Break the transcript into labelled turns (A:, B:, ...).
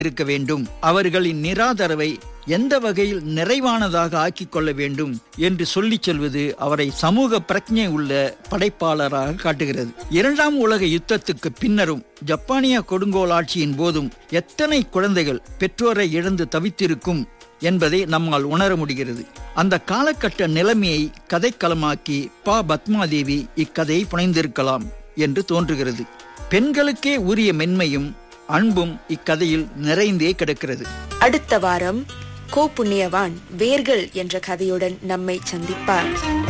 A: இருக்க வேண்டும் அவர்களின் நிராதரவை எந்த வகையில் நிறைவானதாக ஆக்கிக் கொள்ள வேண்டும் என்று சொல்லிச் செல்வது அவரை சமூக பிரஜை உள்ள படைப்பாளராக காட்டுகிறது இரண்டாம் உலக யுத்தத்துக்கு பின்னரும் ஜப்பானிய கொடுங்கோல் ஆட்சியின் போதும் எத்தனை குழந்தைகள் பெற்றோரை இழந்து தவித்திருக்கும் என்பதை நம்மால் உணர முடிகிறது அந்த காலகட்ட நிலைமையை கதைக்களமாக்கி பா பத்மாதேவி இக்கதையை புனைந்திருக்கலாம் என்று தோன்றுகிறது பெண்களுக்கே உரிய மென்மையும் அன்பும் இக்கதையில் நிறைந்தே கிடக்கிறது
B: அடுத்த வாரம் கோ புண்ணியவான் வேர்கள் என்ற கதையுடன் நம்மை சந்திப்பார்